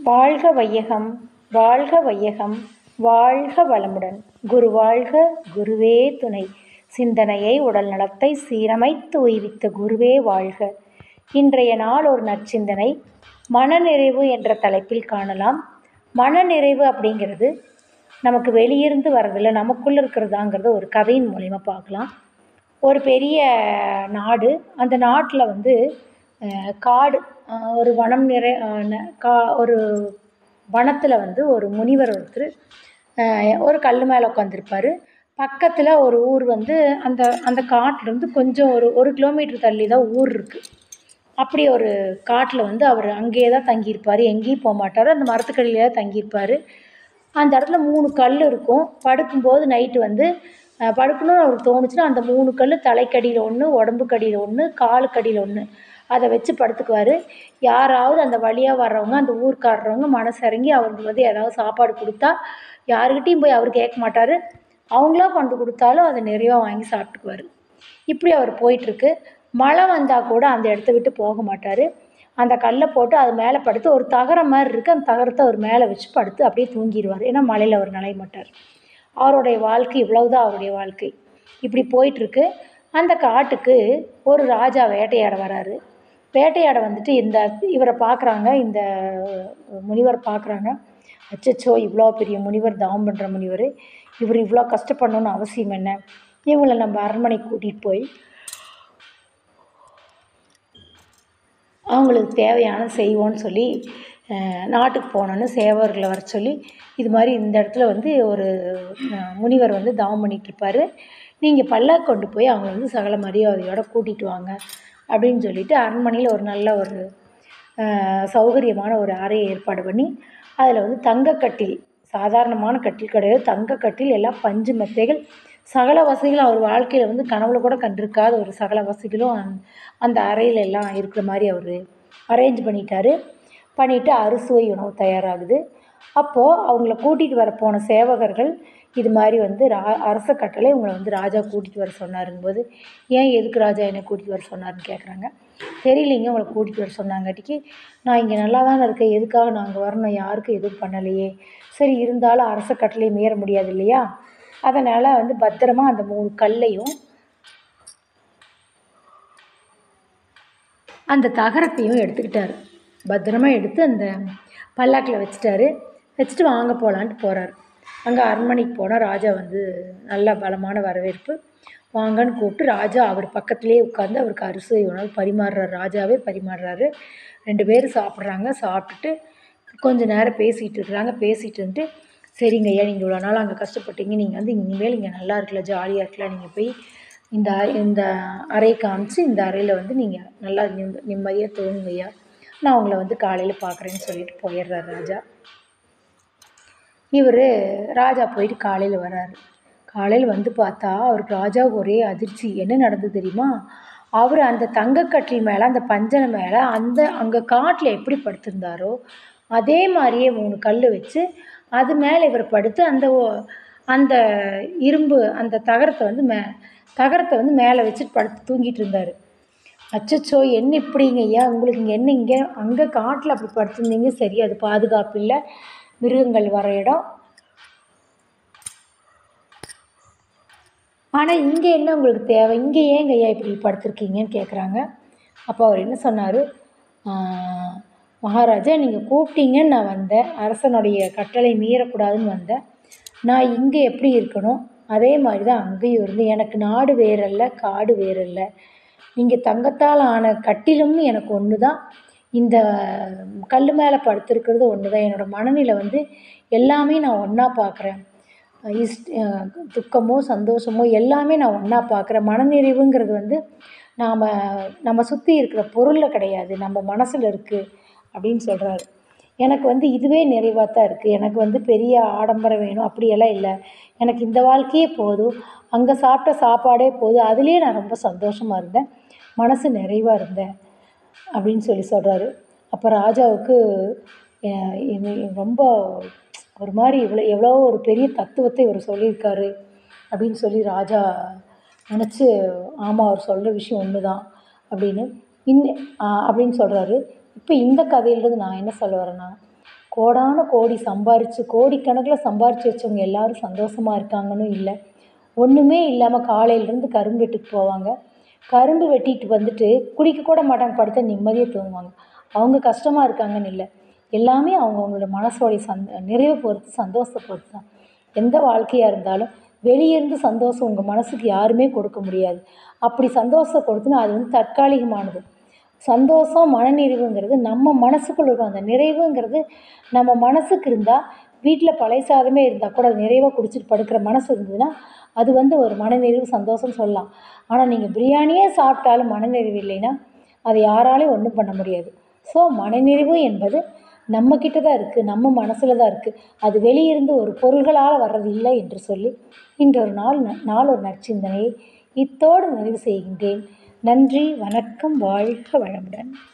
வாழ்க வையகம் வாழ்க வையகம் வாழ்க வளமுடன் குரு வாழ்க குருவே துணை சிந்தனையை உடல் நலத்தை சீரமைத்து உய்வித்த குருவே வாழ்க இன்றைய நாள் ஒரு நற்சிந்தனை மனநிறைவு என்ற தலைப்பில் காணலாம் மனநிறைவு அப்படிங்கிறது நமக்கு வெளியிருந்து வர்றதில்ல நமக்குள்ளே இருக்கிறதாங்கிறத ஒரு கதையின் மூலிமா பார்க்கலாம் ஒரு பெரிய நாடு அந்த நாட்டில் வந்து அஹ், காடு அஹ், ஒரு வனம் நிறை அஹ், ந- கா ஒரு வனத்தில் வந்து ஒரு முனிவர் ஒருத்தர் அஹ், ஒரு கல் மேலே உட்காந்துருப்பாரு பக்கத்தில் ஒரு ஊர் வந்து அந்த அந்த காட்டிலேருந்து கொஞ்சம் ஒரு ஒரு கிலோமீட்டர் தள்ளி தான் ஊர் இருக்குது அப்படி ஒரு காட்டில் வந்து அவர் அங்கேயே தான் தங்கியிருப்பார் எங்கேயும் போக மாட்டார் அந்த மரத்துக்கடியிலே தான் தங்கியிருப்பார் அந்த இடத்துல மூணு கல் இருக்கும் படுக்கும்போது நைட்டு வந்து அஹ், படுக்கணும்னு அவருக்கு தோணுச்சுன்னா அந்த மூணு கல் தலைக்கடியில் ஒன்று உடம்புக்கடியில் ஒன்று காலுக்கடியில் ஒன்று அதை வச்சு படுத்துக்குவார் யாராவது அந்த வழியாக வர்றவங்க அந்த ஊர்க்காரவங்க மனசு இறங்கி அவருக்கு வந்து ஏதாவது சாப்பாடு கொடுத்தா யாருக்கிட்டையும் போய் அவர் கேட்க மாட்டார் அவங்களா கொண்டு கொடுத்தாலும் அதை நிறைவாக வாங்கி சாப்பிட்டுக்குவார் இப்படி அவர் போயிட்டுருக்கு மழை வந்தால் கூட அந்த இடத்த விட்டு போக மாட்டார் அந்த கல்லை போட்டு அது மேலே படுத்து ஒரு தகரம் மாதிரி இருக்குது அந்த தகரத்தை அவர் மேலே வச்சு படுத்து அப்படியே தூங்கிடுவார் ஏன்னா மழையில் அவர் நனைய மாட்டார் அவருடைய வாழ்க்கை இவ்வளவுதான் அவருடைய வாழ்க்கை இப்படி போயிட்டுருக்கு அந்த காட்டுக்கு ஒரு ராஜா வேட்டையாட வராரு வேட்டையாட வந்துட்டு இந்த இவரை பார்க்குறாங்க இந்த முனிவர் பார்க்குறாங்க அச்சச்சோ இவ்வளோ பெரிய முனிவர் தவம் பண்ணுற முனிவர் இவர் இவ்வளோ கஷ்டப்படணும்னு அவசியம் என்ன இவங்களை நம்ம அரண்மனைக்கு கூட்டிகிட்டு போய் அவங்களுக்கு தேவையான செய்வோன்னு சொல்லி அஹ், நாட்டுக்கு போனோன்னு சேவர்களை வர சொல்லி இது மாதிரி இந்த இடத்துல வந்து ஒரு அஹ், முனிவர் வந்து தவம் பண்ணிட்டு இருப்பாரு நீங்கள் பல்லாக்கு கொண்டு போய் அவங்கள வந்து சகல மரியாதையோட கூட்டிகிட்டு வாங்க அப்படின்னு சொல்லிட்டு அரண்மனையில் ஒரு நல்ல ஒரு அஹ், சௌகரியமான ஒரு அறையை ஏற்பாடு பண்ணி அதில் வந்து தங்கக்கட்டில் சாதாரணமான கட்டில் கிடையாது தங்கக்கட்டில் எல்லாம் பஞ்சு மெத்தைகள் சகல வசதிகளும் அவர் வாழ்க்கையில் வந்து கனவுல கூட கண்டிருக்காத ஒரு சகல வசதிகளும் அந்த அந்த அறையில் எல்லாம் இருக்கிற மாதிரி அவர் அரேஞ்ச் பண்ணிட்டாரு பண்ணிவிட்டு அறுசுவை உணவு தயாராகுது அப்போது அவங்கள கூட்டிகிட்டு வர போன சேவகர்கள் இது மாதிரி வந்து ரா அரச கட்டளை உங்களை வந்து ராஜா கூட்டிகிட்டு வர சொன்னாருங்கும்போது ஏன் எதுக்கு ராஜா என்னை கூட்டிகிட்டு வர சொன்னாருன்னு கேட்குறாங்க தெரியலைங்க உங்களை கூட்டிகிட்டு வர சொன்னாங்காட்டிக்கு நான் இங்கே நல்லா தானே இருக்கேன் எதுக்காக நாங்கள் வரணும் யாருக்கும் எதுவும் பண்ணலையே சரி இருந்தாலும் அரச கட்டளையை மீற முடியாது இல்லையா அதனால் வந்து பத்திரமா அந்த மூணு கல்லையும் அந்த தகரத்தையும் எடுத்துக்கிட்டாரு பத்திரமா எடுத்து அந்த பல்லாக்கில் வச்சுட்டாரு வச்சுட்டு வாங்க போகலான்ட்டு போகிறாரு அங்கே அரண்மனைக்கு போனால் ராஜா வந்து நல்ல பலமான வரவேற்பு வாங்கன்னு கூப்பிட்டு ராஜா அவர் பக்கத்துலேயே உட்காந்து அவருக்கு அரிசி உணவு பரிமாறுறாரு ராஜாவே பரிமாறுறாரு ரெண்டு பேரும் சாப்பிட்றாங்க சாப்பிட்டுட்டு கொஞ்ச நேரம் பேசிகிட்டு இருக்கிறாங்க பேசிகிட்டு இருந்துட்டு சரிங்க ஐயா நீங்கள் இவ்வளோ நாள் அங்கே கஷ்டப்பட்டீங்க நீங்கள் வந்து இனிமேல் இங்கே நல்லா இருக்கல ஜாலியாக இருக்கலாம் நீங்கள் போய் இந்த இந்த அறையை காமிச்சு இந்த அறையில் வந்து நீங்கள் நல்லா நிம் நிம்மதியாக தூங்குங்க ஐயா நான் உங்களை வந்து காலையில் பார்க்குறேன்னு சொல்லிட்டு போயிடுறாரு ராஜா இவர் ராஜா போயிட்டு காலையில் வராரு காலையில் வந்து பார்த்தா அவருக்கு ராஜாவுக்கு ஒரே அதிர்ச்சி என்ன நடந்தது தெரியுமா அவர் அந்த தங்கக்கட்டில் மேலே அந்த பஞ்சனை மேலே அந்த அங்கே காட்டில் எப்படி படுத்திருந்தாரோ அதே மாதிரியே மூணு கல் வச்சு அது மேலே இவர் படுத்து அந்த ஓ- அந்த இரும்பு அந்த தகரத்தை வந்து மே தகரத்தை வந்து மேலே வச்சுட்டு படுத்து தூங்கிட்டு இருந்தார் அச்சச்சோ என்ன இப்படிங்க ஐயா உங்களுக்கு இங்கே என்ன இங்கே அங்கே காட்டில் அப்படி படுத்திருந்தீங்க சரி அது பாதுகாப்பு இல்லை மிருகங்கள் வர இடம் ஆனால் இங்கே என்ன உங்களுக்கு தேவை இங்கே ஏங்க ஐயா இப்படி படுத்திருக்கீங்கன்னு கேட்குறாங்க அப்போ அவர் என்ன சொன்னார் மகாராஜா நீங்கள் கூப்பிட்டீங்கன்னு நான் வந்தேன் அரசனுடைய கட்டளை மீறக்கூடாதுன்னு வந்தேன் நான் இங்கே எப்படி இருக்கணும் அதே மாதிரி தான் அங்கேயும் இருந்து எனக்கு நாடு வேறல்ல காடு வேறல்ல நீங்கள் தங்கத்தால் ஆன கட்டிலும் எனக்கு ஒன்று தான் இந்த கல் மேலே படுத்திருக்கிறது ஒன்று தான் என்னோடய மனநிலை வந்து எல்லாமே நான் ஒன்றா பார்க்குறேன் இஸ் அஹ் துக்கமோ சந்தோஷமோ எல்லாமே நான் ஒன்றா பார்க்குறேன் மனநிறைவுங்கிறது வந்து நாம் நம்ம சுற்றி இருக்கிற பொருளில் கிடையாது நம்ம மனசில் இருக்குது அப்படின்னு சொல்கிறாரு எனக்கு வந்து இதுவே நிறைவாக தான் இருக்குது எனக்கு வந்து பெரிய ஆடம்பரம் வேணும் அப்படியெல்லாம் இல்லை எனக்கு இந்த வாழ்க்கையே போதும் அங்கே சாப்பிட்ட சாப்பாடே போதும் அதுலேயே நான் ரொம்ப சந்தோஷமாக இருந்தேன் மனசு நிறைவாக இருந்தேன் அப்படின்னு சொல்லி சொல்கிறாரு அப்போ ராஜாவுக்கு அஹ், இது ரொம்ப ஒரு மாதிரி இவ்வளோ எவ்வளோ ஒரு பெரிய தத்துவத்தை இவர் சொல்லியிருக்காரு அப்படின்னு சொல்லி ராஜா நினச்சி ஆமாம் அவர் சொல்கிற விஷயம் ஒன்று தான் அப்படின்னு இன்ன அப்படின்னு சொல்கிறாரு இப்போ இந்த கதையிலிருந்து நான் என்ன சொல்ல வரேன்னா கோடான கோடி சம்பாரித்து கோடிக்கணக்கில் சம்பாரித்து வச்சவங்க எல்லோரும் சந்தோஷமா இருக்காங்கன்னு இல்லை ஒன்றுமே இல்லாமல் காலையிலேருந்து கரும்பு வெட்டுக்கு போவாங்க கரும்பு வெட்டிட்டு வந்துட்டு குடிக்க கூட மாட்டாங்க படுத்தா நிம்மதியாக தூங்குவாங்க அவங்க கஷ்டமாக இருக்காங்கன்னு இல்லை எல்லாமே அவங்கவுங்களோட மனசோடைய சந் நிறைவை பொறுத்து சந்தோஷத்தை பொறுத்து தான் எந்த வாழ்க்கையாக இருந்தாலும் வெளியே இருந்து சந்தோஷம் உங்கள் மனசுக்கு யாருமே கொடுக்க முடியாது அப்படி சந்தோஷம் கொடுத்தனா அது வந்து தற்காலிகமானது சந்தோஷம் மனநிறைவுங்கிறது நம்ம மனசுக்குள்ள இருக்கும் அந்த நிறைவுங்கிறது நம்ம மனசுக்கு இருந்தால் வீட்டில் பழைய சாதமே இருந்தால் கூட அது நிறைவாக குடிச்சிட்டு படுக்கிற மனசு இருந்ததுன்னா அது வந்து ஒரு மனநிறைவு சந்தோஷம்னு சொல்லலாம் ஆனால் நீங்கள் பிரியாணியே சாப்பிட்டாலும் மனநிறைவு இல்லைன்னா அதை யாராலையும் ஒன்றும் பண்ண முடியாது ஸோ மனநிறைவு என்பது நம்மக்கிட்ட தான் இருக்குது நம்ம மனசில் தான் இருக்குது அது வெளியிருந்து ஒரு பொருள்களால் வர்றது இல்லை என்று சொல்லி இன்றொரு நாள் நாள் ஒரு நற்சிந்தனையை இத்தோடு நிறைவு செய்கின்றேன் நன்றி வணக்கம் வாழ்க வளமுடன்